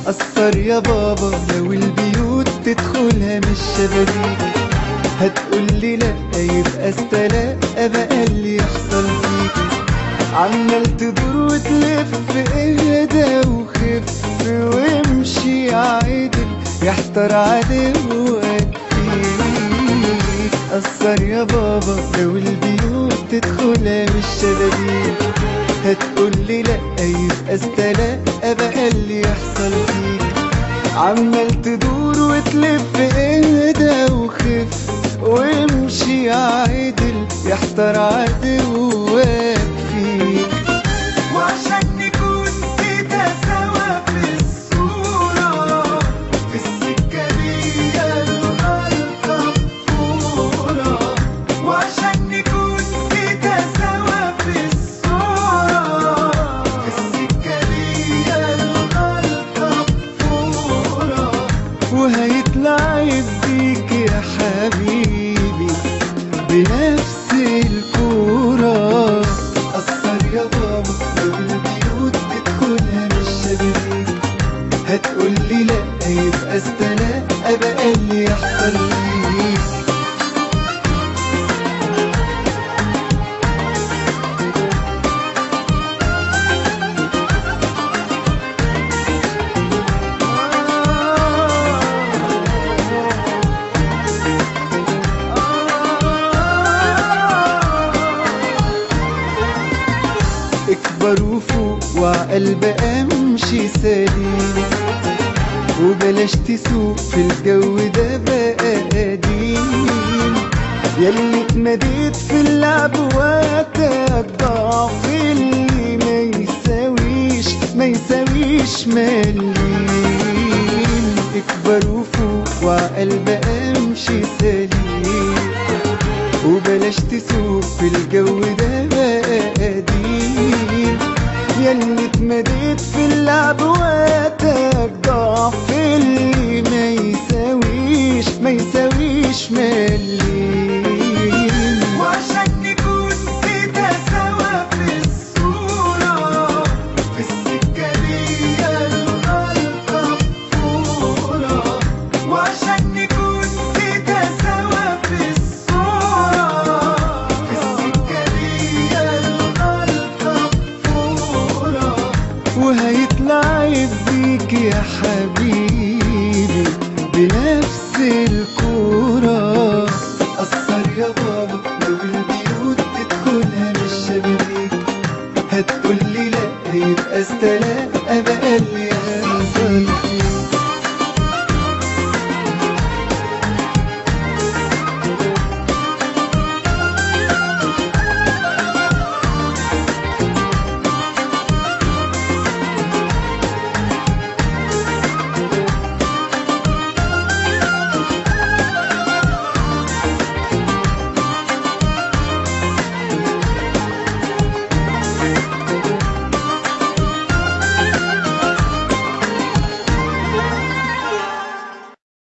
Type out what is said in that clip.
أثر يا بابا لو البيوت تدخلها مش شبابيك هتقولي لا يبقى استلاقى بقى اللي يحصل فيك عمال تدور وتلف اهدى وخف وامشي عادل يحتار عدوك فيك أثر يا بابا لو البيوت تدخلها مش شبابيك هتقولي لا يبقى استلاقى بقى اللي يحصل فيك عمال تدور وتلف اهدى وخف وامشي عادل يحتار عدوك فيك وعشان نكون كده سوا في الصورة في السكة دي الغلطة فورة وعشان نكون كده سوا في الصورة في السكة دي الغلطة فورة وهيطلع يديك يا حبيبي بنفس الكورة أثر يا بابا لو البيوت تدخلها مش شبابيك هتقولي لا يبقى استلاقى بقى اللي يحصل ليك اكبر وفوق وعقل بقى امشي سليم وبلاش تسوق في الجو ده بقى قديم ياللي اتمديت في اللعب وقتك ضعف اللي ما يساويش ما يساويش مليم اكبر وفوق وعقل بقى امشي سليم وبلاش تسوق في الجو ده بقى قديم ياللي اتمديت في اللعب وقتك ضعف اللي ما يساويش ما يساويش مليم وعشان نكون كده سوا في الصورة في السكة دي الغلطة فورة وعشان نكون كده سوا في الصورة في السكة دي الغلطة فورة وهيطلع يديك يا حبيبي بنفس الكورة أثر يا بابا لو البيوت تدخلها مش شبابيك هتقولي لا يبقى استلاقى بقى اللي يحصل فيك